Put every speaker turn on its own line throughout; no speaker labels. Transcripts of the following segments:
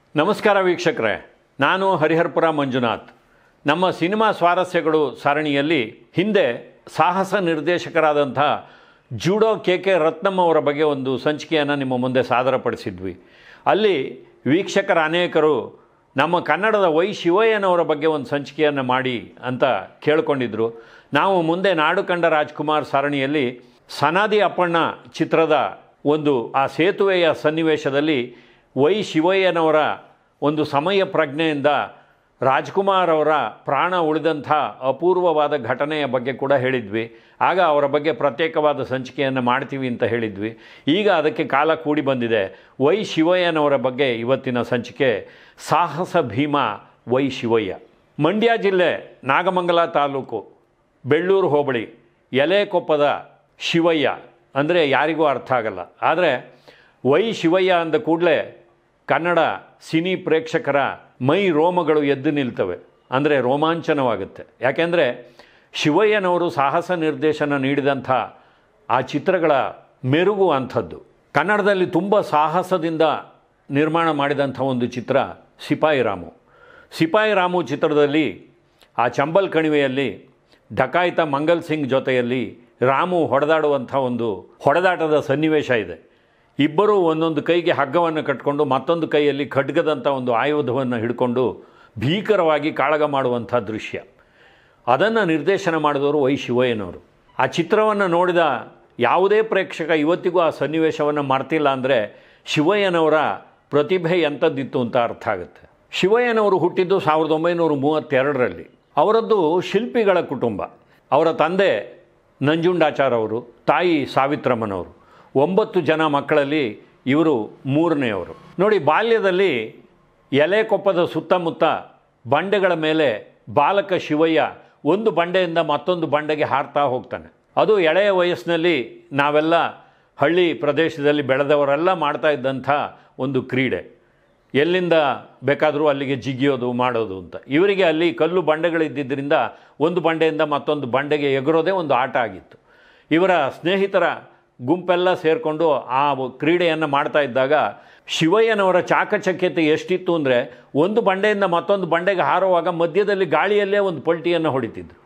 ನಮಸ್ಕಾರ ವೀಕ್ಷಕರೇ ನಾನು ಹರಿಹರಪುರ ಮಂಜುನಾಥ್ ನಮ್ಮ ಸಿನಿಮಾ ಸ್ವಾರಸ್ಯಗಳು ಸರಣಿಯಲ್ಲಿ ಹಿಂದೆ ಸಾಹಸ ನಿರ್ದೇಶಕರಾದಂಥ ಜೂಡೋ ಕೆ ಕೆ ರತ್ನಮ್ ಅವರ ಬಗ್ಗೆ ಒಂದು ಸಂಚಿಕೆಯನ್ನು ನಿಮ್ಮ ಮುಂದೆ ಸಾದರಪಡಿಸಿದ್ವಿ ಅಲ್ಲಿ ವೀಕ್ಷಕರ ಅನೇಕರು ನಮ್ಮ ಕನ್ನಡದ ವೈ ಶಿವಯ್ಯನವರ ಬಗ್ಗೆ ಒಂದು ಸಂಚಿಕೆಯನ್ನು ಮಾಡಿ ಅಂತ ಕೇಳ್ಕೊಂಡಿದ್ರು ನಾವು ಮುಂದೆ ನಾಡು ಕಂಡ ರಾಜ್ಕುಮಾರ್ ಸರಣಿಯಲ್ಲಿ ಸನಾದಿ ಅಪ್ಪಣ್ಣ ಚಿತ್ರದ ಒಂದು ಆ ಸೇತುವೆಯ ಸನ್ನಿವೇಶದಲ್ಲಿ ವೈ ಶಿವಯ್ಯನವರ ಒಂದು ಸಮಯ ಪ್ರಜ್ಞೆಯಿಂದ ರಾಜ್ಕುಮಾರ್ ಅವರ ಪ್ರಾಣ ಉಳಿದಂಥ ಅಪೂರ್ವವಾದ ಘಟನೆಯ ಬಗ್ಗೆ ಕೂಡ ಹೇಳಿದ್ವಿ ಆಗ ಅವರ ಬಗ್ಗೆ ಪ್ರತ್ಯೇಕವಾದ ಸಂಚಿಕೆಯನ್ನು ಮಾಡ್ತೀವಿ ಅಂತ ಹೇಳಿದ್ವಿ ಈಗ ಅದಕ್ಕೆ ಕಾಲ ಕೂಡಿ ಬಂದಿದೆ ವೈ ಶಿವಯ್ಯನವರ ಬಗ್ಗೆ ಇವತ್ತಿನ ಸಂಚಿಕೆ ಸಾಹಸ ಭೀಮ ವೈ ಶಿವಯ್ಯ ಮಂಡ್ಯ ಜಿಲ್ಲೆ ನಾಗಮಂಗಲ ತಾಲೂಕು ಬೆಳ್ಳೂರು ಹೋಬಳಿ ಎಲೆಕೊಪ್ಪದ ಶಿವಯ್ಯ ಅಂದರೆ ಯಾರಿಗೂ ಅರ್ಥ ಆಗಲ್ಲ ಆದರೆ ವೈ ಶಿವಯ್ಯ ಅಂದ ಕೂಡಲೇ ಕನ್ನಡ ಸಿನಿ ಪ್ರೇಕ್ಷಕರ ಮೈ ರೋಮಗಳು ಎದ್ದು ನಿಲ್ತವೆ ಅಂದರೆ ರೋಮಾಂಚನವಾಗುತ್ತೆ ಯಾಕೆಂದರೆ ಶಿವಯ್ಯನವರು ಸಾಹಸ ನಿರ್ದೇಶನ ನೀಡಿದಂಥ ಆ ಚಿತ್ರಗಳ ಮೆರುಗು ಅಂಥದ್ದು ಕನ್ನಡದಲ್ಲಿ ತುಂಬ ಸಾಹಸದಿಂದ ನಿರ್ಮಾಣ ಮಾಡಿದಂಥ ಒಂದು ಚಿತ್ರ ಸಿಪಾಯಿ ರಾಮು ಸಿಪಾಯಿ ರಾಮು ಚಿತ್ರದಲ್ಲಿ ಆ ಚಂಬಲ್ ಕಣಿವೆಯಲ್ಲಿ ಡಕಾಯಿತ ಮಂಗಲ್ ಸಿಂಗ್ ಜೊತೆಯಲ್ಲಿ ರಾಮು ಹೊಡೆದಾಡುವಂಥ ಒಂದು ಹೊಡೆದಾಟದ ಸನ್ನಿವೇಶ ಇದೆ ಇಬ್ಬರೂ ಒಂದೊಂದು ಕೈಗೆ ಹಗ್ಗವನ್ನು ಕಟ್ಟಿಕೊಂಡು ಮತ್ತೊಂದು ಕೈಯಲ್ಲಿ ಖಡ್ಗದಂಥ ಒಂದು ಆಯುಧವನ್ನು ಹಿಡ್ಕೊಂಡು ಭೀಕರವಾಗಿ ಕಾಳಗ ಮಾಡುವಂಥ ದೃಶ್ಯ ಅದನ್ನು ನಿರ್ದೇಶನ ಮಾಡಿದವರು ವೈ ಶಿವಯ್ಯನವರು ಆ ಚಿತ್ರವನ್ನು ನೋಡಿದ ಯಾವುದೇ ಪ್ರೇಕ್ಷಕ ಇವತ್ತಿಗೂ ಆ ಸನ್ನಿವೇಶವನ್ನು ಮರ್ತಿಲ್ಲ ಅಂದರೆ ಶಿವಯ್ಯನವರ ಪ್ರತಿಭೆ ಎಂಥದ್ದಿತ್ತು ಅಂತ ಅರ್ಥ ಆಗುತ್ತೆ ಶಿವಯ್ಯನವರು ಹುಟ್ಟಿದ್ದು ಸಾವಿರದ ಒಂಬೈನೂರ ಮೂವತ್ತೆರಡರಲ್ಲಿ ಅವರದ್ದು ಶಿಲ್ಪಿಗಳ ಕುಟುಂಬ ಅವರ ತಂದೆ ನಂಜುಂಡಾಚಾರ್ ಅವರು ತಾಯಿ ಸಾವಿತ್ರಮ್ಮನವರು ಒಂಬತ್ತು ಜನ ಮಕ್ಕಳಲ್ಲಿ ಇವರು ಮೂರನೆಯವರು ನೋಡಿ ಬಾಲ್ಯದಲ್ಲಿ ಎಲೆಕೊಪ್ಪದ ಸುತ್ತಮುತ್ತ ಬಂಡೆಗಳ ಮೇಲೆ ಬಾಲಕ ಶಿವಯ್ಯ ಒಂದು ಬಂಡೆಯಿಂದ ಮತ್ತೊಂದು ಬಂಡೆಗೆ ಹಾರ್ತಾ ಹೋಗ್ತಾನೆ ಅದು ಎಳೆಯ ವಯಸ್ಸಿನಲ್ಲಿ ನಾವೆಲ್ಲ ಹಳ್ಳಿ ಪ್ರದೇಶದಲ್ಲಿ ಬೆಳೆದವರೆಲ್ಲ ಮಾಡ್ತಾ ಇದ್ದಂಥ ಒಂದು ಕ್ರೀಡೆ ಎಲ್ಲಿಂದ ಬೇಕಾದರೂ ಅಲ್ಲಿಗೆ ಜಿಗಿಯೋದು ಮಾಡೋದು ಅಂತ ಇವರಿಗೆ ಅಲ್ಲಿ ಕಲ್ಲು ಬಂಡೆಗಳಿದ್ದಿದ್ದರಿಂದ ಒಂದು ಬಂಡೆಯಿಂದ ಮತ್ತೊಂದು ಬಂಡೆಗೆ ಎಗರೋದೇ ಒಂದು ಆಟ ಆಗಿತ್ತು ಇವರ ಸ್ನೇಹಿತರ ಗುಂಪೆಲ್ಲ ಸೇರಿಕೊಂಡು ಆ ಕ್ರೀಡೆಯನ್ನು ಮಾಡ್ತಾ ಇದ್ದಾಗ ಶಿವಯ್ಯನವರ ಚಾಕಚಕ್ಯತೆ ಎಷ್ಟಿತ್ತು ಅಂದರೆ ಒಂದು ಬಂಡೆಯಿಂದ ಮತ್ತೊಂದು ಬಂಡೆಗೆ ಹಾರುವಾಗ ಮಧ್ಯದಲ್ಲಿ ಗಾಳಿಯಲ್ಲೇ ಒಂದು ಪಲ್ಟಿಯನ್ನು ಹೊಡಿತಿದ್ರು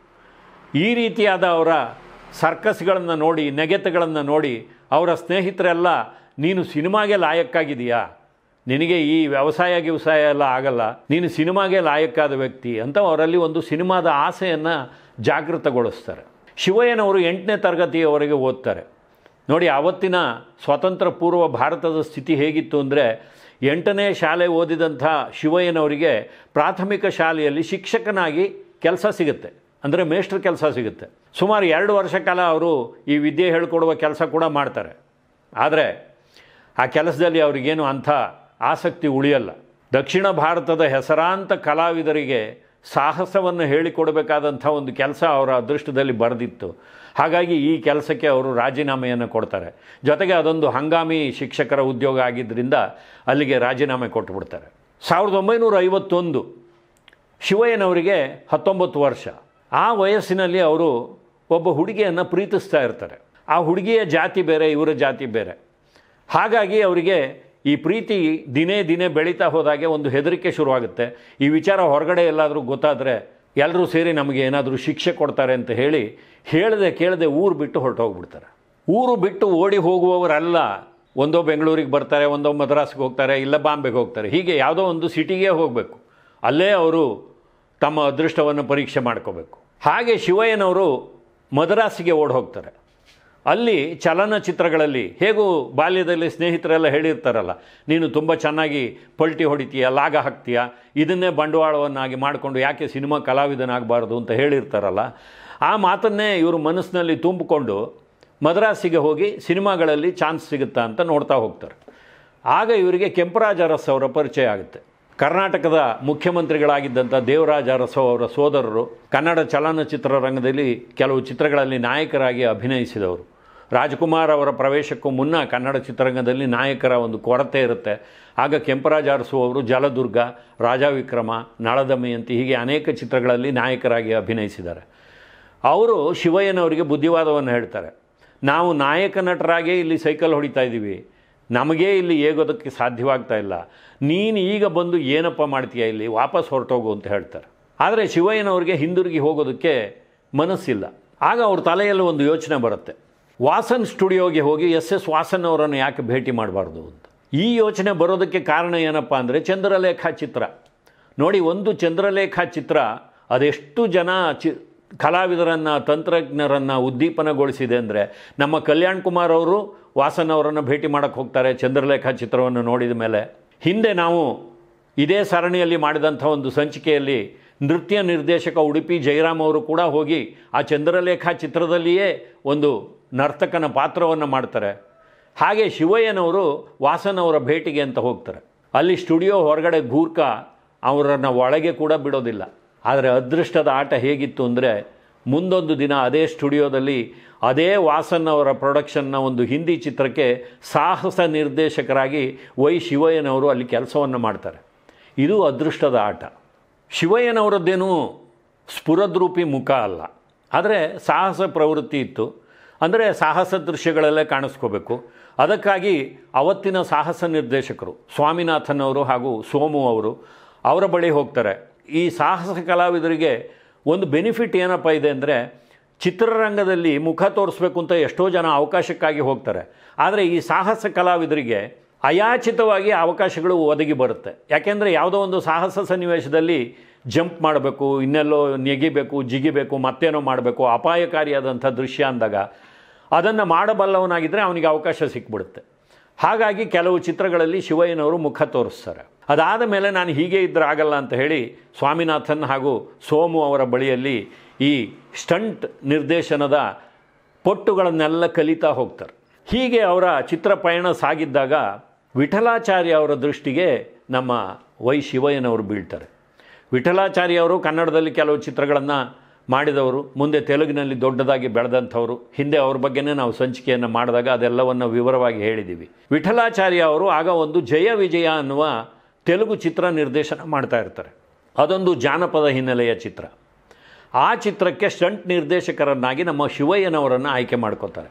ಈ ರೀತಿಯಾದ ಅವರ ಸರ್ಕಸ್ಗಳನ್ನು ನೋಡಿ ನೆಗೆತಗಳನ್ನು ನೋಡಿ ಅವರ ಸ್ನೇಹಿತರೆಲ್ಲ ನೀನು ಸಿನಿಮಾಗೆ ಲಾಯಕ್ಕಾಗಿದೆಯಾ ನಿನಗೆ ಈ ವ್ಯವಸಾಯ ವ್ಯವಸಾಯ ಎಲ್ಲ ಆಗಲ್ಲ ನೀನು ಸಿನಿಮಾಗೆ ಲಾಯಕ್ಕಾದ ವ್ಯಕ್ತಿ ಅಂತ ಅವರಲ್ಲಿ ಒಂದು ಸಿನಿಮಾದ ಆಸೆಯನ್ನು ಜಾಗೃತಗೊಳಿಸ್ತಾರೆ ಶಿವಯ್ಯನವರು ಎಂಟನೇ ತರಗತಿಯವರೆಗೆ ಓದ್ತಾರೆ ನೋಡಿ ಆವತ್ತಿನ ಸ್ವತಂತ್ರ ಪೂರ್ವ ಭಾರತದ ಸ್ಥಿತಿ ಹೇಗಿತ್ತು ಅಂದರೆ ಎಂಟನೇ ಶಾಲೆ ಓದಿದಂಥ ಶಿವಯ್ಯನವರಿಗೆ ಪ್ರಾಥಮಿಕ ಶಾಲೆಯಲ್ಲಿ ಶಿಕ್ಷಕನಾಗಿ ಕೆಲಸ ಸಿಗುತ್ತೆ ಅಂದರೆ ಮೇಷ್ಟ್ರ ಕೆಲಸ ಸಿಗುತ್ತೆ ಸುಮಾರು ಎರಡು ವರ್ಷ ಕಾಲ ಅವರು ಈ ವಿದ್ಯೆ ಹೇಳ್ಕೊಡುವ ಕೆಲಸ ಕೂಡ ಮಾಡ್ತಾರೆ ಆದರೆ ಆ ಕೆಲಸದಲ್ಲಿ ಅವರಿಗೇನು ಅಂಥ ಆಸಕ್ತಿ ಉಳಿಯಲ್ಲ ದಕ್ಷಿಣ ಭಾರತದ ಹೆಸರಾಂತ ಕಲಾವಿದರಿಗೆ ಸಾಹಸವನ್ನು ಹೇಳಿಕೊಡಬೇಕಾದಂಥ ಒಂದು ಕೆಲಸ ಅವರ ಅದೃಷ್ಟದಲ್ಲಿ ಬರೆದಿತ್ತು ಹಾಗಾಗಿ ಈ ಕೆಲಸಕ್ಕೆ ಅವರು ರಾಜೀನಾಮೆಯನ್ನು ಕೊಡ್ತಾರೆ ಜೊತೆಗೆ ಅದೊಂದು ಹಂಗಾಮಿ ಶಿಕ್ಷಕರ ಉದ್ಯೋಗ ಆಗಿದ್ದರಿಂದ ಅಲ್ಲಿಗೆ ರಾಜೀನಾಮೆ ಕೊಟ್ಟುಬಿಡ್ತಾರೆ ಸಾವಿರದ ಒಂಬೈನೂರ ಐವತ್ತೊಂದು ಶಿವಯ್ಯನವರಿಗೆ ಹತ್ತೊಂಬತ್ತು ವರ್ಷ ಆ ವಯಸ್ಸಿನಲ್ಲಿ ಅವರು ಒಬ್ಬ ಹುಡುಗಿಯನ್ನು ಪ್ರೀತಿಸ್ತಾ ಇರ್ತಾರೆ ಆ ಹುಡುಗಿಯ ಜಾತಿ ಬೇರೆ ಇವರ ಜಾತಿ ಬೇರೆ ಹಾಗಾಗಿ ಅವರಿಗೆ ಈ ಪ್ರೀತಿ ದಿನೇ ದಿನೇ ಬೆಳೀತಾ ಹೋದಾಗೆ ಒಂದು ಹೆದರಿಕೆ ಶುರುವಾಗುತ್ತೆ ಈ ವಿಚಾರ ಹೊರಗಡೆ ಎಲ್ಲಾದರೂ ಗೊತ್ತಾದರೆ ಎಲ್ಲರೂ ಸೇರಿ ನಮಗೆ ಏನಾದರೂ ಶಿಕ್ಷೆ ಕೊಡ್ತಾರೆ ಅಂತ ಹೇಳಿ ಹೇಳದೆ ಕೇಳದೆ ಊರು ಬಿಟ್ಟು ಹೊರಟೋಗ್ಬಿಡ್ತಾರೆ ಊರು ಬಿಟ್ಟು ಓಡಿ ಹೋಗುವವರೆಲ್ಲ ಒಂದೋ ಬೆಂಗಳೂರಿಗೆ ಬರ್ತಾರೆ ಒಂದೋ ಮದ್ರಾಸ್ಗೆ ಹೋಗ್ತಾರೆ ಇಲ್ಲ ಬಾಂಬೆಗೆ ಹೋಗ್ತಾರೆ ಹೀಗೆ ಯಾವುದೋ ಒಂದು ಸಿಟಿಗೆ ಹೋಗಬೇಕು ಅಲ್ಲೇ ಅವರು ತಮ್ಮ ಅದೃಷ್ಟವನ್ನು ಪರೀಕ್ಷೆ ಮಾಡ್ಕೋಬೇಕು ಹಾಗೆ ಶಿವಯ್ಯನವರು ಮದ್ರಾಸಿಗೆ ಓಡಿ ಹೋಗ್ತಾರೆ ಅಲ್ಲಿ ಚಲನಚಿತ್ರಗಳಲ್ಲಿ ಹೇಗೂ ಬಾಲ್ಯದಲ್ಲಿ ಸ್ನೇಹಿತರೆಲ್ಲ ಹೇಳಿರ್ತಾರಲ್ಲ ನೀನು ತುಂಬ ಚೆನ್ನಾಗಿ ಪಲ್ಟಿ ಹೊಡಿತೀಯ ಲಾಗ ಹಾಕ್ತೀಯ ಇದನ್ನೇ ಬಂಡವಾಳವನ್ನಾಗಿ ಮಾಡಿಕೊಂಡು ಯಾಕೆ ಸಿನಿಮಾ ಕಲಾವಿದನಾಗಬಾರ್ದು ಅಂತ ಹೇಳಿರ್ತಾರಲ್ಲ ಆ ಮಾತನ್ನೇ ಇವರು ಮನಸ್ಸಿನಲ್ಲಿ ತುಂಬಿಕೊಂಡು ಮದ್ರಾಸಿಗೆ ಹೋಗಿ ಸಿನಿಮಾಗಳಲ್ಲಿ ಚಾನ್ಸ್ ಸಿಗುತ್ತಾ ಅಂತ ನೋಡ್ತಾ ಹೋಗ್ತಾರೆ ಆಗ ಇವರಿಗೆ ಕೆಂಪರಾಜ ಅರಸ್ ಅವರ ಪರಿಚಯ ಆಗುತ್ತೆ ಕರ್ನಾಟಕದ ಮುಖ್ಯಮಂತ್ರಿಗಳಾಗಿದ್ದಂಥ ದೇವರಾಜ ಅರಸು ಅವರ ಸೋದರರು ಕನ್ನಡ ಚಲನಚಿತ್ರ ರಂಗದಲ್ಲಿ ಕೆಲವು ಚಿತ್ರಗಳಲ್ಲಿ ನಾಯಕರಾಗಿ ಅಭಿನಯಿಸಿದವರು ರಾಜ್ಕುಮಾರ್ ಅವರ ಪ್ರವೇಶಕ್ಕೂ ಮುನ್ನ ಕನ್ನಡ ಚಿತ್ರರಂಗದಲ್ಲಿ ನಾಯಕರ ಒಂದು ಕೊರತೆ ಇರುತ್ತೆ ಆಗ ಕೆಂಪರಾಜ ಅರಸು ಅವರು ಜಲದುರ್ಗ ರಾಜವಿಕ್ರಮ ನಳದಮಯಂತಿ ಹೀಗೆ ಅನೇಕ ಚಿತ್ರಗಳಲ್ಲಿ ನಾಯಕರಾಗಿ ಅಭಿನಯಿಸಿದ್ದಾರೆ ಅವರು ಶಿವಯ್ಯನವರಿಗೆ ಬುದ್ಧಿವಾದವನ್ನು ಹೇಳ್ತಾರೆ ನಾವು ನಾಯಕ ನಟರಾಗೇ ಇಲ್ಲಿ ಸೈಕಲ್ ಹೊಡಿತಾ ಇದ್ದೀವಿ ನಮಗೇ ಇಲ್ಲಿ ಏಗೋದಕ್ಕೆ ಸಾಧ್ಯವಾಗ್ತಾ ಇಲ್ಲ ನೀನು ಈಗ ಬಂದು ಏನಪ್ಪ ಮಾಡ್ತೀಯ ಇಲ್ಲಿ ವಾಪಸ್ ಹೊರಟೋಗು ಅಂತ ಹೇಳ್ತಾರೆ ಆದರೆ ಶಿವಯ್ಯನವ್ರಿಗೆ ಹಿಂದಿರುಗಿ ಹೋಗೋದಕ್ಕೆ ಮನಸ್ಸಿಲ್ಲ ಆಗ ಅವ್ರ ತಲೆಯಲ್ಲಿ ಒಂದು ಯೋಚನೆ ಬರುತ್ತೆ ವಾಸನ್ ಸ್ಟುಡಿಯೋಗೆ ಹೋಗಿ ಎಸ್ ಎಸ್ ವಾಸನ್ ಅವರನ್ನು ಯಾಕೆ ಭೇಟಿ ಮಾಡಬಾರ್ದು ಅಂತ ಈ ಯೋಚನೆ ಬರೋದಕ್ಕೆ ಕಾರಣ ಏನಪ್ಪ ಅಂದರೆ ಚಂದ್ರಲೇಖಾ ಚಿತ್ರ ನೋಡಿ ಒಂದು ಚಂದ್ರಲೇಖಾ ಚಿತ್ರ ಅದೆಷ್ಟು ಜನ ಚಿ ಕಲಾವಿದರನ್ನು ತಂತ್ರಜ್ಞರನ್ನು ಉದ್ದೀಪನಗೊಳಿಸಿದೆ ಅಂದರೆ ನಮ್ಮ ಕಲ್ಯಾಣ್ ಕುಮಾರ್ ಅವರು ವಾಸನ್ ಅವರನ್ನು ಭೇಟಿ ಮಾಡೋಕ್ಕೆ ಹೋಗ್ತಾರೆ ಚಂದ್ರಲೇಖಾ ಚಿತ್ರವನ್ನು ನೋಡಿದ ಮೇಲೆ ಹಿಂದೆ ನಾವು ಇದೇ ಸರಣಿಯಲ್ಲಿ ಮಾಡಿದಂಥ ಒಂದು ಸಂಚಿಕೆಯಲ್ಲಿ ನೃತ್ಯ ನಿರ್ದೇಶಕ ಉಡುಪಿ ಜಯರಾಮ್ ಅವರು ಕೂಡ ಹೋಗಿ ಆ ಚಂದ್ರಲೇಖಾ ಚಿತ್ರದಲ್ಲಿಯೇ ಒಂದು ನರ್ತಕನ ಪಾತ್ರವನ್ನು ಮಾಡ್ತಾರೆ ಹಾಗೆ ಶಿವಯ್ಯನವರು ವಾಸನ್ ಅವರ ಭೇಟಿಗೆ ಅಂತ ಹೋಗ್ತಾರೆ ಅಲ್ಲಿ ಸ್ಟುಡಿಯೋ ಹೊರಗಡೆ ಗೂರ್ಖ ಅವರನ್ನು ಒಳಗೆ ಕೂಡ ಬಿಡೋದಿಲ್ಲ ಆದರೆ ಅದೃಷ್ಟದ ಆಟ ಹೇಗಿತ್ತು ಅಂದರೆ ಮುಂದೊಂದು ದಿನ ಅದೇ ಸ್ಟುಡಿಯೋದಲ್ಲಿ ಅದೇ ವಾಸನ್ ಅವರ ಪ್ರೊಡಕ್ಷನ್ನ ಒಂದು ಹಿಂದಿ ಚಿತ್ರಕ್ಕೆ ಸಾಹಸ ನಿರ್ದೇಶಕರಾಗಿ ವೈ ಶಿವಯ್ಯನವರು ಅಲ್ಲಿ ಕೆಲಸವನ್ನು ಮಾಡ್ತಾರೆ ಇದು ಅದೃಷ್ಟದ ಆಟ ಶಿವಯ್ಯನವರದ್ದೇನೂ ಸ್ಫುರದ್ರೂಪಿ ಮುಖ ಅಲ್ಲ ಆದರೆ ಸಾಹಸ ಪ್ರವೃತ್ತಿ ಇತ್ತು ಅಂದರೆ ಸಾಹಸ ದೃಶ್ಯಗಳಲ್ಲೇ ಕಾಣಿಸ್ಕೋಬೇಕು ಅದಕ್ಕಾಗಿ ಅವತ್ತಿನ ಸಾಹಸ ನಿರ್ದೇಶಕರು ಸ್ವಾಮಿನಾಥನ್ ಅವರು ಹಾಗೂ ಸೋಮು ಅವರು ಅವರ ಬಳಿ ಹೋಗ್ತಾರೆ ಈ ಸಾಹಸ ಕಲಾವಿದರಿಗೆ ಒಂದು ಬೆನಿಫಿಟ್ ಏನಪ್ಪ ಇದೆ ಅಂದರೆ ಚಿತ್ರರಂಗದಲ್ಲಿ ಮುಖ ತೋರಿಸ್ಬೇಕು ಅಂತ ಎಷ್ಟೋ ಜನ ಅವಕಾಶಕ್ಕಾಗಿ ಹೋಗ್ತಾರೆ ಆದರೆ ಈ ಸಾಹಸ ಕಲಾವಿದರಿಗೆ ಅಯಾಚಿತವಾಗಿ ಅವಕಾಶಗಳು ಒದಗಿ ಬರುತ್ತೆ ಯಾಕೆಂದರೆ ಯಾವುದೋ ಒಂದು ಸಾಹಸ ಸನ್ನಿವೇಶದಲ್ಲಿ ಜಂಪ್ ಮಾಡಬೇಕು ಇನ್ನೆಲ್ಲೋ ನೆಗಿಬೇಕು ಜಿಗಿಬೇಕು ಮತ್ತೇನೋ ಮಾಡಬೇಕು ಅಪಾಯಕಾರಿಯಾದಂಥ ದೃಶ್ಯ ಅಂದಾಗ ಅದನ್ನು ಮಾಡಬಲ್ಲವನಾಗಿದ್ದರೆ ಅವನಿಗೆ ಅವಕಾಶ ಸಿಕ್ಬಿಡುತ್ತೆ ಹಾಗಾಗಿ ಕೆಲವು ಚಿತ್ರಗಳಲ್ಲಿ ಶಿವಯ್ಯನವರು ಮುಖ ತೋರಿಸ್ತಾರೆ ಅದಾದ ಮೇಲೆ ನಾನು ಹೀಗೆ ಇದ್ದರೆ ಆಗಲ್ಲ ಅಂತ ಹೇಳಿ ಸ್ವಾಮಿನಾಥನ್ ಹಾಗೂ ಸೋಮು ಅವರ ಬಳಿಯಲ್ಲಿ ಈ ಸ್ಟಂಟ್ ನಿರ್ದೇಶನದ ಪೊಟ್ಟುಗಳನ್ನೆಲ್ಲ ಕಲಿತಾ ಹೋಗ್ತಾರೆ ಹೀಗೆ ಅವರ ಚಿತ್ರ ಪಯಣ ಸಾಗಿದ್ದಾಗ ವಿಠಲಾಚಾರ್ಯ ಅವರ ದೃಷ್ಟಿಗೆ ನಮ್ಮ ವೈ ಶಿವಯ್ಯನವರು ಬೀಳ್ತಾರೆ ವಿಠಲಾಚಾರ್ಯ ಅವರು ಕನ್ನಡದಲ್ಲಿ ಕೆಲವು ಚಿತ್ರಗಳನ್ನು ಮಾಡಿದವರು ಮುಂದೆ ತೆಲುಗಿನಲ್ಲಿ ದೊಡ್ಡದಾಗಿ ಬೆಳೆದಂಥವರು ಹಿಂದೆ ಅವ್ರ ಬಗ್ಗೆನೇ ನಾವು ಸಂಚಿಕೆಯನ್ನು ಮಾಡಿದಾಗ ಅದೆಲ್ಲವನ್ನು ವಿವರವಾಗಿ ಹೇಳಿದ್ದೀವಿ ವಿಠಲಾಚಾರ್ಯ ಅವರು ಆಗ ಒಂದು ಜಯ ವಿಜಯ ಅನ್ನುವ ತೆಲುಗು ಚಿತ್ರ ನಿರ್ದೇಶನ ಮಾಡ್ತಾ ಇರ್ತಾರೆ ಅದೊಂದು ಜಾನಪದ ಹಿನ್ನೆಲೆಯ ಚಿತ್ರ ಆ ಚಿತ್ರಕ್ಕೆ ಸ್ಟಂಟ್ ನಿರ್ದೇಶಕರನ್ನಾಗಿ ನಮ್ಮ ಶಿವಯ್ಯನವರನ್ನು ಆಯ್ಕೆ ಮಾಡ್ಕೋತಾರೆ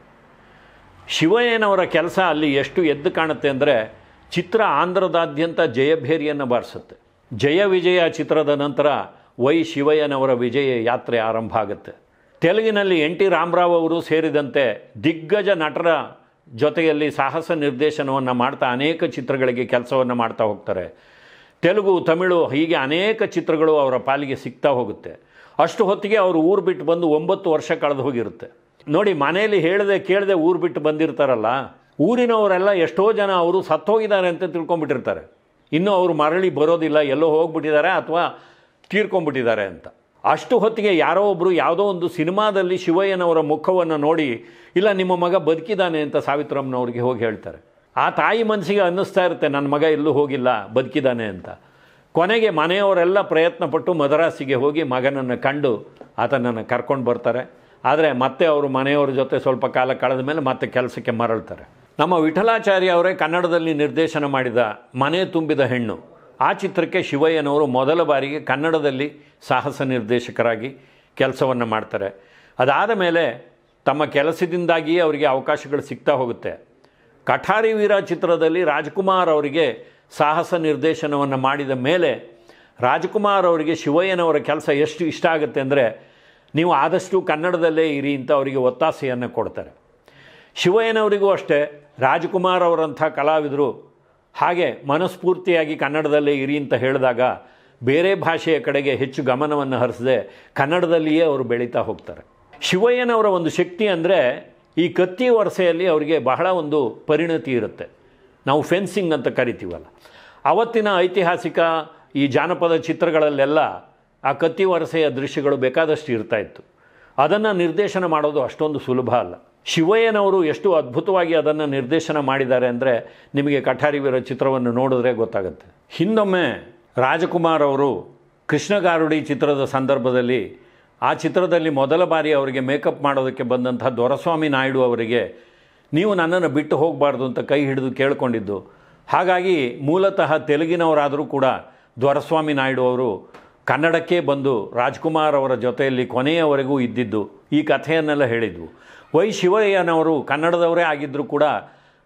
ಶಿವಯ್ಯನವರ ಕೆಲಸ ಅಲ್ಲಿ ಎಷ್ಟು ಎದ್ದು ಕಾಣುತ್ತೆ ಅಂದರೆ ಚಿತ್ರ ಆಂಧ್ರದಾದ್ಯಂತ ಜಯಭೇರಿಯನ್ನು ಬಾರಿಸುತ್ತೆ ಜಯ ವಿಜಯ ಚಿತ್ರದ ನಂತರ ವೈ ಶಿವಯ್ಯನವರ ವಿಜಯ ಯಾತ್ರೆ ಆರಂಭ ಆಗುತ್ತೆ ತೆಲುಗಿನಲ್ಲಿ ಎನ್ ಟಿ ರಾಮರಾವ್ ಅವರು ಸೇರಿದಂತೆ ದಿಗ್ಗಜ ನಟರ ಜೊತೆಯಲ್ಲಿ ಸಾಹಸ ನಿರ್ದೇಶನವನ್ನು ಮಾಡ್ತಾ ಅನೇಕ ಚಿತ್ರಗಳಿಗೆ ಕೆಲಸವನ್ನು ಮಾಡ್ತಾ ಹೋಗ್ತಾರೆ ತೆಲುಗು ತಮಿಳು ಹೀಗೆ ಅನೇಕ ಚಿತ್ರಗಳು ಅವರ ಪಾಲಿಗೆ ಸಿಗ್ತಾ ಹೋಗುತ್ತೆ ಅಷ್ಟು ಹೊತ್ತಿಗೆ ಅವರು ಊರು ಬಿಟ್ಟು ಬಂದು ಒಂಬತ್ತು ವರ್ಷ ಕಳೆದು ಹೋಗಿರುತ್ತೆ ನೋಡಿ ಮನೆಯಲ್ಲಿ ಹೇಳದೆ ಕೇಳದೆ ಊರು ಬಿಟ್ಟು ಬಂದಿರ್ತಾರಲ್ಲ ಊರಿನವರೆಲ್ಲ ಎಷ್ಟೋ ಜನ ಅವರು ಸತ್ತೋಗಿದ್ದಾರೆ ಅಂತ ತಿಳ್ಕೊಂಬಿಟ್ಟಿರ್ತಾರೆ ಇನ್ನೂ ಅವರು ಮರಳಿ ಬರೋದಿಲ್ಲ ಎಲ್ಲೋ ಹೋಗ್ಬಿಟ್ಟಿದ್ದಾರೆ ಅಥವಾ ತೀರ್ಕೊಂಡ್ಬಿಟ್ಟಿದ್ದಾರೆ ಅಂತ ಅಷ್ಟು ಹೊತ್ತಿಗೆ ಯಾರೋ ಒಬ್ಬರು ಯಾವುದೋ ಒಂದು ಸಿನಿಮಾದಲ್ಲಿ ಶಿವಯ್ಯನವರ ಮುಖವನ್ನು ನೋಡಿ ಇಲ್ಲ ನಿಮ್ಮ ಮಗ ಬದುಕಿದ್ದಾನೆ ಅಂತ ಸಾವಿತ್ರಮ್ಮನವ್ರಿಗೆ ಹೋಗಿ ಹೇಳ್ತಾರೆ ಆ ತಾಯಿ ಮನಸ್ಸಿಗೆ ಅನ್ನಿಸ್ತಾ ಇರುತ್ತೆ ನನ್ನ ಮಗ ಎಲ್ಲೂ ಹೋಗಿಲ್ಲ ಬದುಕಿದ್ದಾನೆ ಅಂತ ಕೊನೆಗೆ ಮನೆಯವರೆಲ್ಲ ಪ್ರಯತ್ನಪಟ್ಟು ಮದರಾಸಿಗೆ ಹೋಗಿ ಮಗನನ್ನು ಕಂಡು ಆತನನ್ನು ಕರ್ಕೊಂಡು ಬರ್ತಾರೆ ಆದರೆ ಮತ್ತೆ ಅವರು ಮನೆಯವರ ಜೊತೆ ಸ್ವಲ್ಪ ಕಾಲ ಕಳೆದ ಮೇಲೆ ಮತ್ತೆ ಕೆಲಸಕ್ಕೆ ಮರಳ್ತಾರೆ ನಮ್ಮ ವಿಠಲಾಚಾರ್ಯ ಅವರೇ ಕನ್ನಡದಲ್ಲಿ ನಿರ್ದೇಶನ ಮಾಡಿದ ಮನೆ ತುಂಬಿದ ಹೆಣ್ಣು ಆ ಚಿತ್ರಕ್ಕೆ ಶಿವಯ್ಯನವರು ಮೊದಲ ಬಾರಿಗೆ ಕನ್ನಡದಲ್ಲಿ ಸಾಹಸ ನಿರ್ದೇಶಕರಾಗಿ ಕೆಲಸವನ್ನು ಮಾಡ್ತಾರೆ ಅದಾದ ಮೇಲೆ ತಮ್ಮ ಕೆಲಸದಿಂದಾಗಿಯೇ ಅವರಿಗೆ ಅವಕಾಶಗಳು ಸಿಗ್ತಾ ಹೋಗುತ್ತೆ ಕಠಾರಿ ವೀರ ಚಿತ್ರದಲ್ಲಿ ರಾಜ್ಕುಮಾರ್ ಅವರಿಗೆ ಸಾಹಸ ನಿರ್ದೇಶನವನ್ನು ಮಾಡಿದ ಮೇಲೆ ರಾಜ್ಕುಮಾರ್ ಅವರಿಗೆ ಶಿವಯ್ಯನವರ ಕೆಲಸ ಎಷ್ಟು ಇಷ್ಟ ಆಗುತ್ತೆ ಅಂದರೆ ನೀವು ಆದಷ್ಟು ಕನ್ನಡದಲ್ಲೇ ಇರಿ ಅಂತ ಅವರಿಗೆ ಒತ್ತಾಸೆಯನ್ನು ಕೊಡ್ತಾರೆ ಶಿವಯ್ಯನವರಿಗೂ ಅಷ್ಟೇ ರಾಜ್ಕುಮಾರ್ ಅವರಂಥ ಕಲಾವಿದರು ಹಾಗೆ ಮನಸ್ಫೂರ್ತಿಯಾಗಿ ಕನ್ನಡದಲ್ಲೇ ಇರಿ ಅಂತ ಹೇಳಿದಾಗ ಬೇರೆ ಭಾಷೆಯ ಕಡೆಗೆ ಹೆಚ್ಚು ಗಮನವನ್ನು ಹರಿಸದೆ ಕನ್ನಡದಲ್ಲಿಯೇ ಅವರು ಬೆಳೀತಾ ಹೋಗ್ತಾರೆ ಶಿವಯ್ಯನವರ ಒಂದು ಶಕ್ತಿ ಅಂದರೆ ಈ ಕತ್ತಿ ವರಸೆಯಲ್ಲಿ ಅವರಿಗೆ ಬಹಳ ಒಂದು ಪರಿಣತಿ ಇರುತ್ತೆ ನಾವು ಫೆನ್ಸಿಂಗ್ ಅಂತ ಕರಿತೀವಲ್ಲ ಅವತ್ತಿನ ಐತಿಹಾಸಿಕ ಈ ಜಾನಪದ ಚಿತ್ರಗಳಲ್ಲೆಲ್ಲ ಆ ಕತ್ತಿ ವರಸೆಯ ದೃಶ್ಯಗಳು ಬೇಕಾದಷ್ಟು ಇರ್ತಾ ಇತ್ತು ಅದನ್ನು ನಿರ್ದೇಶನ ಮಾಡೋದು ಅಷ್ಟೊಂದು ಸುಲಭ ಅಲ್ಲ ಶಿವಯ್ಯನವರು ಎಷ್ಟು ಅದ್ಭುತವಾಗಿ ಅದನ್ನು ನಿರ್ದೇಶನ ಮಾಡಿದ್ದಾರೆ ಅಂದರೆ ನಿಮಗೆ ಕಠಾರಿ ವೀರ ಚಿತ್ರವನ್ನು ನೋಡಿದ್ರೆ ಗೊತ್ತಾಗುತ್ತೆ ಹಿಂದೊಮ್ಮೆ ರಾಜಕುಮಾರ್ ಅವರು ಕೃಷ್ಣಗಾರುಡಿ ಚಿತ್ರದ ಸಂದರ್ಭದಲ್ಲಿ ಆ ಚಿತ್ರದಲ್ಲಿ ಮೊದಲ ಬಾರಿ ಅವರಿಗೆ ಮೇಕಪ್ ಮಾಡೋದಕ್ಕೆ ಬಂದಂಥ ದೊರಸ್ವಾಮಿ ನಾಯ್ಡು ಅವರಿಗೆ ನೀವು ನನ್ನನ್ನು ಬಿಟ್ಟು ಹೋಗಬಾರ್ದು ಅಂತ ಕೈ ಹಿಡಿದು ಕೇಳ್ಕೊಂಡಿದ್ದು ಹಾಗಾಗಿ ಮೂಲತಃ ತೆಲುಗಿನವರಾದರೂ ಕೂಡ ದೊರಸ್ವಾಮಿ ನಾಯ್ಡು ಅವರು ಕನ್ನಡಕ್ಕೆ ಬಂದು ರಾಜ್ಕುಮಾರ್ ಅವರ ಜೊತೆಯಲ್ಲಿ ಕೊನೆಯವರೆಗೂ ಇದ್ದಿದ್ದು ಈ ಕಥೆಯನ್ನೆಲ್ಲ ಹೇಳಿದ್ವು ವೈ ಶಿವಯ್ಯನವರು ಕನ್ನಡದವರೇ ಆಗಿದ್ದರೂ ಕೂಡ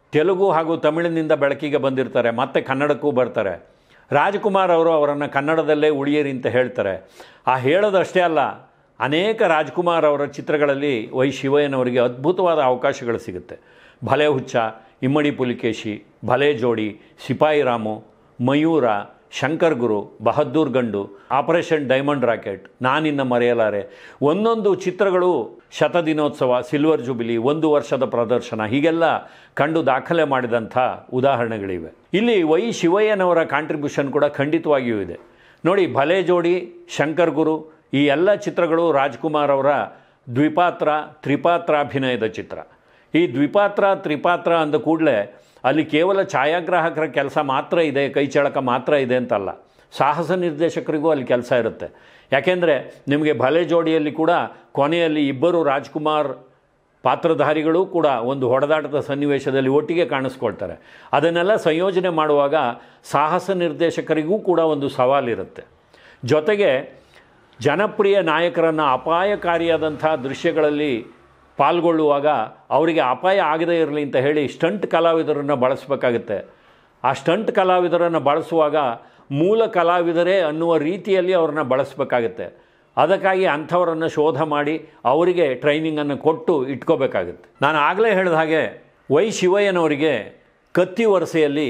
ತೆಲುಗು ಹಾಗೂ ತಮಿಳಿನಿಂದ ಬೆಳಕಿಗೆ ಬಂದಿರ್ತಾರೆ ಮತ್ತೆ ಕನ್ನಡಕ್ಕೂ ಬರ್ತಾರೆ ರಾಜ್ಕುಮಾರ್ ಅವರು ಅವರನ್ನು ಕನ್ನಡದಲ್ಲೇ ಉಳಿಯಿರಿ ಅಂತ ಹೇಳ್ತಾರೆ ಆ ಹೇಳೋದಷ್ಟೇ ಅಲ್ಲ ಅನೇಕ ರಾಜ್ಕುಮಾರ್ ಅವರ ಚಿತ್ರಗಳಲ್ಲಿ ವೈ ಶಿವಯ್ಯನವರಿಗೆ ಅದ್ಭುತವಾದ ಅವಕಾಶಗಳು ಸಿಗುತ್ತೆ ಭಲೆ ಹುಚ್ಚ ಇಮ್ಮಡಿ ಪುಲಿಕೇಶಿ ಭಲೆ ಜೋಡಿ ಸಿಪಾಯಿ ರಾಮು ಮಯೂರ ಶಂಕರ್ ಗುರು ಬಹದ್ದೂರ್ ಗಂಡು ಆಪರೇಷನ್ ಡೈಮಂಡ್ ರಾಕೆಟ್ ನಾನಿನ್ನ ಮರೆಯಲಾರೆ ಒಂದೊಂದು ಚಿತ್ರಗಳು ಶತದಿನೋತ್ಸವ ಸಿಲ್ವರ್ ಜುಬಿಲಿ ಒಂದು ವರ್ಷದ ಪ್ರದರ್ಶನ ಹೀಗೆಲ್ಲ ಕಂಡು ದಾಖಲೆ ಮಾಡಿದಂಥ ಉದಾಹರಣೆಗಳಿವೆ ಇಲ್ಲಿ ವೈ ಶಿವಯ್ಯನವರ ಕಾಂಟ್ರಿಬ್ಯೂಷನ್ ಕೂಡ ಖಂಡಿತವಾಗಿಯೂ ಇದೆ ನೋಡಿ ಭಲೆ ಜೋಡಿ ಶಂಕರ್ ಗುರು ಈ ಎಲ್ಲ ಚಿತ್ರಗಳು ರಾಜ್ಕುಮಾರ್ ಅವರ ದ್ವಿಪಾತ್ರ ತ್ರಿಪಾತ್ರಾಭಿನಯದ ಚಿತ್ರ ಈ ದ್ವಿಪಾತ್ರ ತ್ರಿಪಾತ್ರ ಅಂದ ಕೂಡಲೇ ಅಲ್ಲಿ ಕೇವಲ ಛಾಯಾಗ್ರಾಹಕರ ಕೆಲಸ ಮಾತ್ರ ಇದೆ ಕೈ ಚಳಕ ಮಾತ್ರ ಇದೆ ಅಂತಲ್ಲ ಸಾಹಸ ನಿರ್ದೇಶಕರಿಗೂ ಅಲ್ಲಿ ಕೆಲಸ ಇರುತ್ತೆ ಯಾಕೆಂದರೆ ನಿಮಗೆ ಭಲೆ ಜೋಡಿಯಲ್ಲಿ ಕೂಡ ಕೊನೆಯಲ್ಲಿ ಇಬ್ಬರು ರಾಜ್ಕುಮಾರ್ ಪಾತ್ರಧಾರಿಗಳು ಕೂಡ ಒಂದು ಹೊಡೆದಾಟದ ಸನ್ನಿವೇಶದಲ್ಲಿ ಒಟ್ಟಿಗೆ ಕಾಣಿಸ್ಕೊಳ್ತಾರೆ ಅದನ್ನೆಲ್ಲ ಸಂಯೋಜನೆ ಮಾಡುವಾಗ ಸಾಹಸ ನಿರ್ದೇಶಕರಿಗೂ ಕೂಡ ಒಂದು ಸವಾಲಿರುತ್ತೆ ಜೊತೆಗೆ ಜನಪ್ರಿಯ ನಾಯಕರನ್ನು ಅಪಾಯಕಾರಿಯಾದಂಥ ದೃಶ್ಯಗಳಲ್ಲಿ ಪಾಲ್ಗೊಳ್ಳುವಾಗ ಅವರಿಗೆ ಅಪಾಯ ಆಗದೇ ಇರಲಿ ಅಂತ ಹೇಳಿ ಸ್ಟಂಟ್ ಕಲಾವಿದರನ್ನು ಬಳಸಬೇಕಾಗುತ್ತೆ ಆ ಸ್ಟಂಟ್ ಕಲಾವಿದರನ್ನು ಬಳಸುವಾಗ ಮೂಲ ಕಲಾವಿದರೇ ಅನ್ನುವ ರೀತಿಯಲ್ಲಿ ಅವ್ರನ್ನ ಬಳಸಬೇಕಾಗುತ್ತೆ ಅದಕ್ಕಾಗಿ ಅಂಥವರನ್ನು ಶೋಧ ಮಾಡಿ ಅವರಿಗೆ ಟ್ರೈನಿಂಗನ್ನು ಕೊಟ್ಟು ಇಟ್ಕೋಬೇಕಾಗುತ್ತೆ ನಾನು ಆಗಲೇ ಹೇಳಿದ ಹಾಗೆ ವೈ ಶಿವಯ್ಯನವರಿಗೆ ಕತ್ತಿ ವರಸೆಯಲ್ಲಿ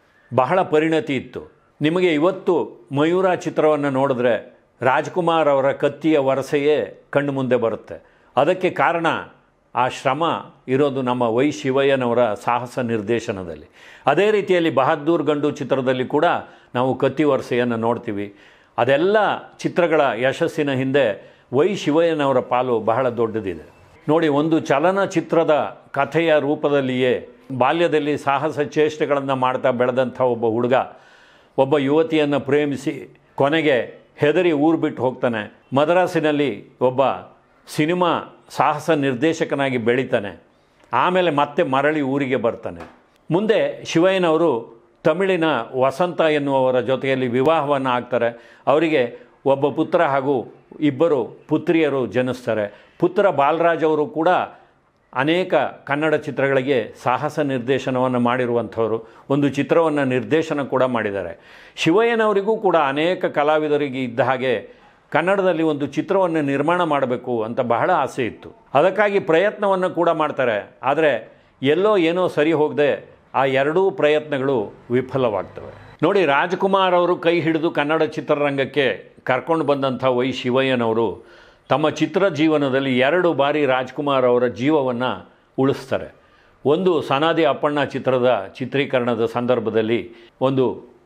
ಬಹಳ ಪರಿಣತಿ ಇತ್ತು ನಿಮಗೆ ಇವತ್ತು ಮಯೂರ ಚಿತ್ರವನ್ನು ನೋಡಿದ್ರೆ ರಾಜ್ಕುಮಾರ್ ಅವರ ಕತ್ತಿಯ ವರಸೆಯೇ ಕಣ್ಣು ಮುಂದೆ ಬರುತ್ತೆ ಅದಕ್ಕೆ ಕಾರಣ ಆ ಶ್ರಮ ಇರೋದು ನಮ್ಮ ವೈ ಶಿವಯ್ಯನವರ ಸಾಹಸ ನಿರ್ದೇಶನದಲ್ಲಿ ಅದೇ ರೀತಿಯಲ್ಲಿ ಬಹದ್ದೂರ್ ಗಂಡು ಚಿತ್ರದಲ್ಲಿ ಕೂಡ ನಾವು ಕತ್ತಿ ವರಸೆಯನ್ನು ನೋಡ್ತೀವಿ ಅದೆಲ್ಲ ಚಿತ್ರಗಳ ಯಶಸ್ಸಿನ ಹಿಂದೆ ವೈ ಶಿವಯ್ಯನವರ ಪಾಲು ಬಹಳ ದೊಡ್ಡದಿದೆ ನೋಡಿ ಒಂದು ಚಲನಚಿತ್ರದ ಕಥೆಯ ರೂಪದಲ್ಲಿಯೇ ಬಾಲ್ಯದಲ್ಲಿ ಸಾಹಸ ಚೇಷ್ಟೆಗಳನ್ನು ಮಾಡ್ತಾ ಬೆಳೆದಂಥ ಒಬ್ಬ ಹುಡುಗ ಒಬ್ಬ ಯುವತಿಯನ್ನು ಪ್ರೇಮಿಸಿ ಕೊನೆಗೆ ಹೆದರಿ ಊರು ಬಿಟ್ಟು ಹೋಗ್ತಾನೆ ಮದ್ರಾಸಿನಲ್ಲಿ ಒಬ್ಬ ಸಿನಿಮಾ ಸಾಹಸ ನಿರ್ದೇಶಕನಾಗಿ ಬೆಳೀತಾನೆ ಆಮೇಲೆ ಮತ್ತೆ ಮರಳಿ ಊರಿಗೆ ಬರ್ತಾನೆ ಮುಂದೆ ಶಿವಯ್ಯನವರು ತಮಿಳಿನ ವಸಂತ ಎನ್ನುವವರ ಜೊತೆಯಲ್ಲಿ ವಿವಾಹವನ್ನು ಆಗ್ತಾರೆ ಅವರಿಗೆ ಒಬ್ಬ ಪುತ್ರ ಹಾಗೂ ಇಬ್ಬರು ಪುತ್ರಿಯರು ಜನಿಸ್ತಾರೆ ಪುತ್ರ ಬಾಲರಾಜ್ ಅವರು ಕೂಡ ಅನೇಕ ಕನ್ನಡ ಚಿತ್ರಗಳಿಗೆ ಸಾಹಸ ನಿರ್ದೇಶನವನ್ನು ಮಾಡಿರುವಂಥವರು ಒಂದು ಚಿತ್ರವನ್ನು ನಿರ್ದೇಶನ ಕೂಡ ಮಾಡಿದ್ದಾರೆ ಶಿವಯ್ಯನವರಿಗೂ ಕೂಡ ಅನೇಕ ಕಲಾವಿದರಿಗೆ ಇದ್ದ ಹಾಗೆ ಕನ್ನಡದಲ್ಲಿ ಒಂದು ಚಿತ್ರವನ್ನು ನಿರ್ಮಾಣ ಮಾಡಬೇಕು ಅಂತ ಬಹಳ ಆಸೆ ಇತ್ತು ಅದಕ್ಕಾಗಿ ಪ್ರಯತ್ನವನ್ನು ಕೂಡ ಮಾಡ್ತಾರೆ ಆದರೆ ಎಲ್ಲೋ ಏನೋ ಸರಿ ಹೋಗದೆ ಆ ಎರಡೂ ಪ್ರಯತ್ನಗಳು ವಿಫಲವಾಗ್ತವೆ ನೋಡಿ ರಾಜ್ಕುಮಾರ್ ಅವರು ಕೈ ಹಿಡಿದು ಕನ್ನಡ ಚಿತ್ರರಂಗಕ್ಕೆ ಕರ್ಕೊಂಡು ಬಂದಂಥ ವೈ ಶಿವಯ್ಯನವರು ತಮ್ಮ ಚಿತ್ರ ಜೀವನದಲ್ಲಿ ಎರಡು ಬಾರಿ ರಾಜ್ಕುಮಾರ್ ಅವರ ಜೀವವನ್ನು ಉಳಿಸ್ತಾರೆ ಒಂದು ಸನಾದಿ ಅಪ್ಪಣ್ಣ ಚಿತ್ರದ ಚಿತ್ರೀಕರಣದ ಸಂದರ್ಭದಲ್ಲಿ ಒಂದು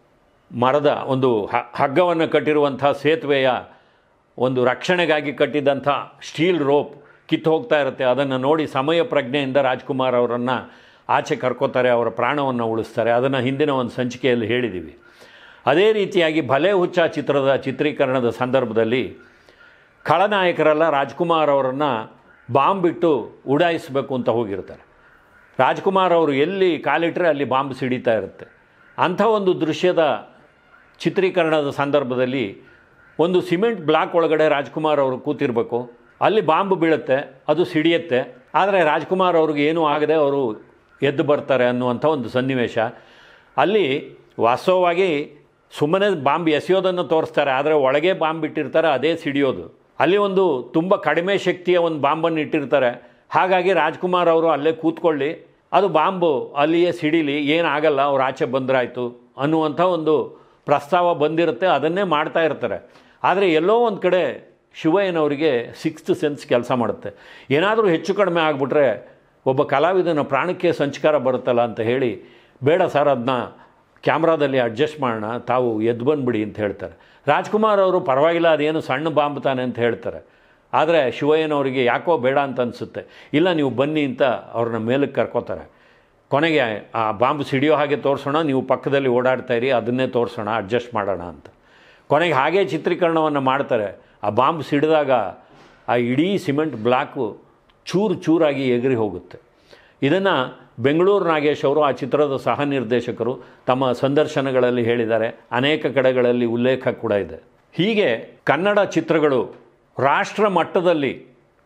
ಮರದ ಒಂದು ಹ ಹಗ್ಗವನ್ನು ಕಟ್ಟಿರುವಂಥ ಸೇತುವೆಯ ಒಂದು ರಕ್ಷಣೆಗಾಗಿ ಕಟ್ಟಿದಂಥ ಸ್ಟೀಲ್ ರೋಪ್ ಕಿತ್ತು ಹೋಗ್ತಾ ಇರುತ್ತೆ ಅದನ್ನು ನೋಡಿ ಸಮಯ ಪ್ರಜ್ಞೆಯಿಂದ ರಾಜ್ಕುಮಾರ್ ಅವರನ್ನು ಆಚೆ ಕರ್ಕೋತಾರೆ ಅವರ ಪ್ರಾಣವನ್ನು ಉಳಿಸ್ತಾರೆ ಅದನ್ನು ಹಿಂದಿನ ಒಂದು ಸಂಚಿಕೆಯಲ್ಲಿ ಹೇಳಿದ್ದೀವಿ ಅದೇ ರೀತಿಯಾಗಿ ಭಲೆ ಹುಚ್ಚ ಚಿತ್ರದ ಚಿತ್ರೀಕರಣದ ಸಂದರ್ಭದಲ್ಲಿ ಖಳನಾಯಕರೆಲ್ಲ ರಾಜ್ಕುಮಾರ್ ಅವರನ್ನು ಬಾಂಬ್ ಬಿಟ್ಟು ಉಡಾಯಿಸಬೇಕು ಅಂತ ಹೋಗಿರ್ತಾರೆ ರಾಜ್ಕುಮಾರ್ ಅವರು ಎಲ್ಲಿ ಕಾಲಿಟ್ಟರೆ ಅಲ್ಲಿ ಬಾಂಬ್ ಸಿಡಿತಾ ಇರುತ್ತೆ ಅಂಥ ಒಂದು ದೃಶ್ಯದ ಚಿತ್ರೀಕರಣದ ಸಂದರ್ಭದಲ್ಲಿ ಒಂದು ಸಿಮೆಂಟ್ ಬ್ಲಾಕ್ ಒಳಗಡೆ ರಾಜ್ಕುಮಾರ್ ಅವರು ಕೂತಿರಬೇಕು ಅಲ್ಲಿ ಬಾಂಬ್ ಬೀಳುತ್ತೆ ಅದು ಸಿಡಿಯುತ್ತೆ ಆದರೆ ರಾಜ್ಕುಮಾರ್ ಅವ್ರಿಗೆ ಏನೂ ಆಗದೆ ಅವರು ಎದ್ದು ಬರ್ತಾರೆ ಅನ್ನುವಂಥ ಒಂದು ಸನ್ನಿವೇಶ ಅಲ್ಲಿ ವಾಸ್ತವವಾಗಿ ಸುಮ್ಮನೆ ಬಾಂಬ್ ಎಸೆಯೋದನ್ನು ತೋರಿಸ್ತಾರೆ ಆದರೆ ಒಳಗೆ ಬಾಂಬ್ ಇಟ್ಟಿರ್ತಾರೆ ಅದೇ ಸಿಡಿಯೋದು ಅಲ್ಲಿ ಒಂದು ತುಂಬ ಕಡಿಮೆ ಶಕ್ತಿಯ ಒಂದು ಬಾಂಬನ್ನು ಇಟ್ಟಿರ್ತಾರೆ ಹಾಗಾಗಿ ರಾಜ್ಕುಮಾರ್ ಅವರು ಅಲ್ಲೇ ಕೂತ್ಕೊಳ್ಳಿ ಅದು ಬಾಂಬು ಅಲ್ಲಿಯೇ ಸಿಡಿಲಿ ಏನಾಗಲ್ಲ ಅವ್ರು ಆಚೆ ಬಂದರಾಯ್ತು ಅನ್ನುವಂಥ ಒಂದು ಪ್ರಸ್ತಾವ ಬಂದಿರುತ್ತೆ ಅದನ್ನೇ ಮಾಡ್ತಾ ಇರ್ತಾರೆ ಆದರೆ ಎಲ್ಲೋ ಒಂದು ಕಡೆ ಶಿವಯ್ಯನವರಿಗೆ ಸಿಕ್ಸ್ತ್ ಸೆನ್ಸ್ ಕೆಲಸ ಮಾಡುತ್ತೆ ಏನಾದರೂ ಹೆಚ್ಚು ಕಡಿಮೆ ಆಗಿಬಿಟ್ರೆ ಒಬ್ಬ ಕಲಾವಿದನ ಪ್ರಾಣಕ್ಕೆ ಸಂಚಕಾರ ಬರುತ್ತಲ್ಲ ಅಂತ ಹೇಳಿ ಬೇಡ ಸರ್ ಅದನ್ನ ಕ್ಯಾಮ್ರಾದಲ್ಲಿ ಅಡ್ಜಸ್ಟ್ ಮಾಡೋಣ ತಾವು ಎದ್ದು ಬಂದುಬಿಡಿ ಅಂತ ಹೇಳ್ತಾರೆ ರಾಜ್ಕುಮಾರ್ ಅವರು ಪರವಾಗಿಲ್ಲ ಅದೇನು ಸಣ್ಣ ಬಾಂಬ್ ತಾನೆ ಅಂತ ಹೇಳ್ತಾರೆ ಆದರೆ ಶಿವಯ್ಯನವರಿಗೆ ಯಾಕೋ ಬೇಡ ಅಂತ ಅನಿಸುತ್ತೆ ಇಲ್ಲ ನೀವು ಬನ್ನಿ ಅಂತ ಅವ್ರನ್ನ ಮೇಲಕ್ಕೆ ಕರ್ಕೋತಾರೆ ಕೊನೆಗೆ ಆ ಬಾಂಬ್ ಸಿಡಿಯೋ ಹಾಗೆ ತೋರಿಸೋಣ ನೀವು ಪಕ್ಕದಲ್ಲಿ ಓಡಾಡ್ತಾ ಇರಿ ಅದನ್ನೇ ತೋರಿಸೋಣ ಅಡ್ಜಸ್ಟ್ ಮಾಡೋಣ ಅಂತ ಕೊನೆಗೆ ಹಾಗೇ ಚಿತ್ರೀಕರಣವನ್ನು ಮಾಡ್ತಾರೆ ಆ ಬಾಂಬ್ ಸಿಡಿದಾಗ ಆ ಇಡೀ ಸಿಮೆಂಟ್ ಬ್ಲಾಕು ಚೂರು ಚೂರಾಗಿ ಎಗರಿ ಹೋಗುತ್ತೆ ಇದನ್ನು ಬೆಂಗಳೂರು ನಾಗೇಶ್ ಅವರು ಆ ಚಿತ್ರದ ಸಹ ನಿರ್ದೇಶಕರು ತಮ್ಮ ಸಂದರ್ಶನಗಳಲ್ಲಿ ಹೇಳಿದ್ದಾರೆ ಅನೇಕ ಕಡೆಗಳಲ್ಲಿ ಉಲ್ಲೇಖ ಕೂಡ ಇದೆ ಹೀಗೆ ಕನ್ನಡ ಚಿತ್ರಗಳು ರಾಷ್ಟ್ರ ಮಟ್ಟದಲ್ಲಿ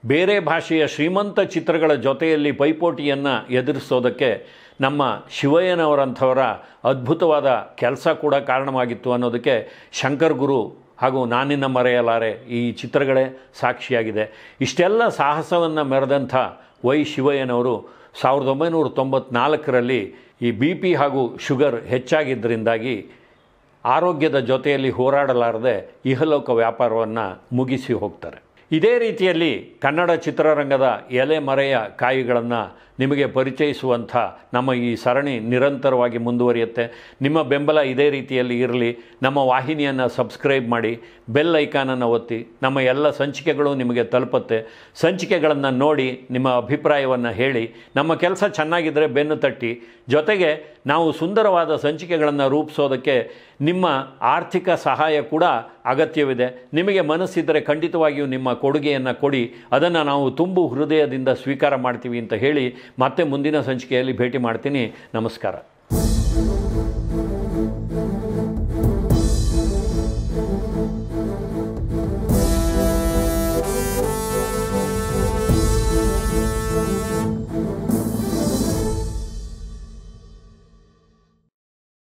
ಬೇರೆ ಭಾಷೆಯ ಶ್ರೀಮಂತ ಚಿತ್ರಗಳ ಜೊತೆಯಲ್ಲಿ ಪೈಪೋಟಿಯನ್ನು ಎದುರಿಸೋದಕ್ಕೆ ನಮ್ಮ ಶಿವಯ್ಯನವರಂಥವರ ಅದ್ಭುತವಾದ ಕೆಲಸ ಕೂಡ ಕಾರಣವಾಗಿತ್ತು ಅನ್ನೋದಕ್ಕೆ ಶಂಕರ್ ಗುರು ಹಾಗೂ ನಾನಿನ್ನ ಮರೆಯಲಾರೆ ಈ ಚಿತ್ರಗಳೇ ಸಾಕ್ಷಿಯಾಗಿದೆ ಇಷ್ಟೆಲ್ಲ ಸಾಹಸವನ್ನು ಮೆರೆದಂಥ ವೈ ಶಿವಯ್ಯನವರು ಸಾವಿರದ ಒಂಬೈನೂರ ತೊಂಬತ್ನಾಲ್ಕರಲ್ಲಿ ಈ ಬಿ ಪಿ ಹಾಗೂ ಶುಗರ್ ಹೆಚ್ಚಾಗಿದ್ದರಿಂದಾಗಿ ಆರೋಗ್ಯದ ಜೊತೆಯಲ್ಲಿ ಹೋರಾಡಲಾರದೆ ಇಹಲೋಕ ವ್ಯಾಪಾರವನ್ನು ಮುಗಿಸಿ ಹೋಗ್ತಾರೆ ಇದೇ ರೀತಿಯಲ್ಲಿ ಕನ್ನಡ ಚಿತ್ರರಂಗದ ಎಲೆ ಮರೆಯ ಕಾಯಿಗಳನ್ನು ನಿಮಗೆ ಪರಿಚಯಿಸುವಂಥ ನಮ್ಮ ಈ ಸರಣಿ ನಿರಂತರವಾಗಿ ಮುಂದುವರಿಯುತ್ತೆ ನಿಮ್ಮ ಬೆಂಬಲ ಇದೇ ರೀತಿಯಲ್ಲಿ ಇರಲಿ ನಮ್ಮ ವಾಹಿನಿಯನ್ನು ಸಬ್ಸ್ಕ್ರೈಬ್ ಮಾಡಿ ಬೆಲ್ ಐಕಾನನ್ನು ಒತ್ತಿ ನಮ್ಮ ಎಲ್ಲ ಸಂಚಿಕೆಗಳು ನಿಮಗೆ ತಲುಪುತ್ತೆ ಸಂಚಿಕೆಗಳನ್ನು ನೋಡಿ ನಿಮ್ಮ ಅಭಿಪ್ರಾಯವನ್ನು ಹೇಳಿ ನಮ್ಮ ಕೆಲಸ ಚೆನ್ನಾಗಿದ್ದರೆ ಬೆನ್ನು ತಟ್ಟಿ ಜೊತೆಗೆ ನಾವು ಸುಂದರವಾದ ಸಂಚಿಕೆಗಳನ್ನು ರೂಪಿಸೋದಕ್ಕೆ ನಿಮ್ಮ ಆರ್ಥಿಕ ಸಹಾಯ ಕೂಡ ಅಗತ್ಯವಿದೆ ನಿಮಗೆ ಮನಸ್ಸಿದ್ದರೆ ಖಂಡಿತವಾಗಿಯೂ ನಿಮ್ಮ ಕೊಡುಗೆಯನ್ನು ಕೊಡಿ ಅದನ್ನು ನಾವು ತುಂಬು ಹೃದಯದಿಂದ ಸ್ವೀಕಾರ ಮಾಡ್ತೀವಿ ಅಂತ ಹೇಳಿ ಮತ್ತೆ ಮುಂದಿನ ಸಂಚಿಕೆಯಲ್ಲಿ ಭೇಟಿ ಮಾಡ್ತೀನಿ ನಮಸ್ಕಾರ